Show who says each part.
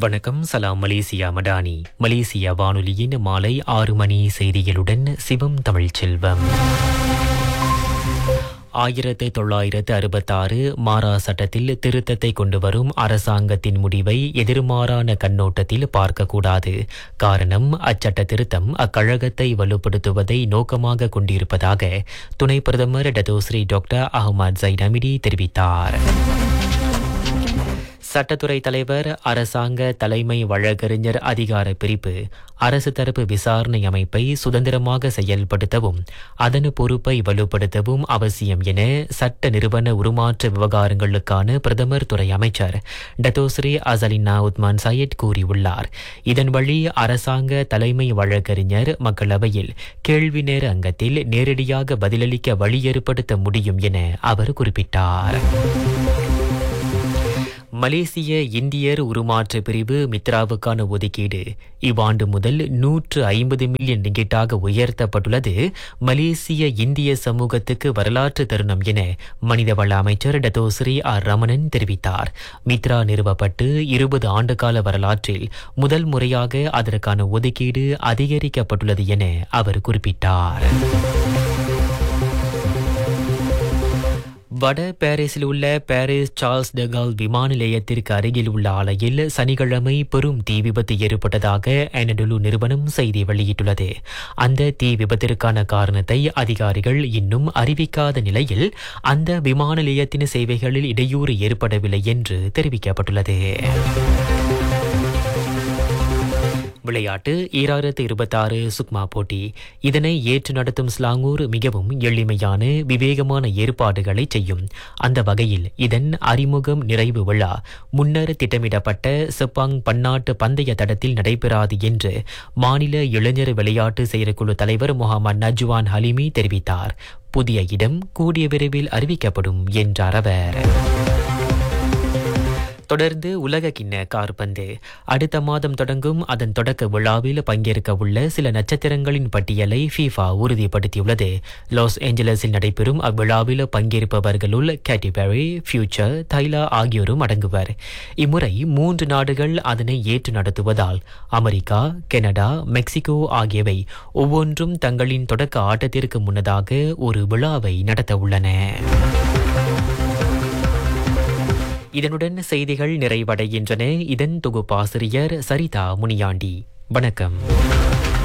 Speaker 1: வணக்கம் சலாம் Malaysia Madani Malaysia வானொலியின் மாலை ஆறு மணி செய்திகளுடன் சிவம் தமிழ் செல்வம் ஆயிரத்து தொள்ளாயிரத்து அறுபத்தாறு மாரா சட்டத்தில் திருத்தத்தை கொண்டு வரும் அரசாங்கத்தின் முடிவை எதிர்மாறான கண்ணோட்டத்தில் பார்க்கக்கூடாது காரணம் அச்சட்ட திருத்தம் அக்கழகத்தை வலுப்படுத்துவதை நோக்கமாக கொண்டிருப்பதாக துணை பிரதமர் டதோஸ்ரீ டாக்டர் அகமது ஜைனமிடி தெரிவித்தார் சட்டத்துறை தலைவர் அரசாங்க தலைமை வழக்கறிஞர் அதிகார பிரிப்பு அரசு தரப்பு விசாரணை அமைப்பை சுதந்திரமாக செயல்படுத்தவும் அதன் பொறுப்பை வலுப்படுத்தவும் அவசியம் என சட்ட நிறுவன உருமாற்ற விவகாரங்களுக்கான பிரதமர் துறை அமைச்சர் டத்தோஸ்ரீ அசலினா உத்மான் சையத் கூறியுள்ளார் இதன் வழி அரசாங்க தலைமை வழக்கறிஞர் மக்களவையில் கேள்வி நேர அங்கத்தில் நேரடியாக பதிலளிக்க வழி ஏற்படுத்த முடியும் என அவர் குறிப்பிட்டார் மலேசிய இந்தியர் உருமாற்ற பிரிவு மித்ராவுக்கான ஒதுக்கீடு இவ்வாண்டு முதல் நூற்று ஐம்பது மில்லியன் ரிங்கிட்டாக உயர்த்தப்பட்டுள்ளது மலேசிய இந்திய சமூகத்துக்கு வரலாற்று தருணம் என மனிதவள அமைச்சர் டத்தோஸ்ரீ ஆர் ரமணன் தெரிவித்தார் மித்ரா நிறுவப்பட்டு இருபது ஆண்டுகால வரலாற்றில் முதல் முறையாக அதற்கான ஒதுக்கீடு அதிகரிக்கப்பட்டுள்ளது என அவர் குறிப்பிட்டார் வட பாரிஸில் உள்ள பாரிஸ் சார்ல்ஸ் டெகால் விமான நிலையத்திற்கு அருகில் உள்ள ஆலையில் சனிக்கிழமை பெரும் தீ விபத்து ஏற்பட்டதாக எனடுலு நிறுவனம் செய்தி வெளியிட்டுள்ளது அந்த தீ விபத்திற்கான காரணத்தை அதிகாரிகள் இன்னும் அறிவிக்காத நிலையில் அந்த விமான நிலையத்தின் சேவைகளில் இடையூறு ஏற்படவில்லை என்று தெரிவிக்கப்பட்டுள்ளது விளையாட்டு ஈராயிரத்து இருபத்தாறு சுக்மா போட்டி இதனை ஏற்று நடத்தும் ஸ்லாங்கூர் மிகவும் எளிமையான விவேகமான ஏற்பாடுகளை செய்யும் அந்த வகையில் இதன் அறிமுகம் நிறைவு விழா முன்னர் திட்டமிடப்பட்ட செப்பாங் பன்னாட்டு பந்தய தடத்தில் நடைபெறாது என்று மாநில இளைஞர் விளையாட்டு செயற்குழு தலைவர் முகமது நஜ்வான் ஹலிமி தெரிவித்தார் புதிய இடம் கூடிய விரைவில் அறிவிக்கப்படும் என்றார் அவர் தொடர்ந்து உலக கிண்ண கார்பந்து அடுத்த மாதம் தொடங்கும் அதன் தொடக்க விழாவில் பங்கேற்க உள்ள சில நட்சத்திரங்களின் பட்டியலை ஃபீஃபா உறுதிப்படுத்தியுள்ளது லாஸ் ஏஞ்சலஸில் நடைபெறும் அவ்விழாவில் பங்கேற்பவர்களுள் கேட்டிபெரி ஃபியூச்சர் தைலா ஆகியோரும் அடங்குவர் இம்முறை மூன்று நாடுகள் அதனை ஏற்று நடத்துவதால் அமெரிக்கா கனடா மெக்சிகோ ஆகியவை ஒவ்வொன்றும் தங்களின் தொடக்க ஆட்டத்திற்கு முன்னதாக ஒரு விழாவை நடத்த உள்ளன இதனுடன் செய்திகள் நிறைவடைகின்றன இதன் தொகுப்பாசிரியர் சரிதா முனியாண்டி வணக்கம்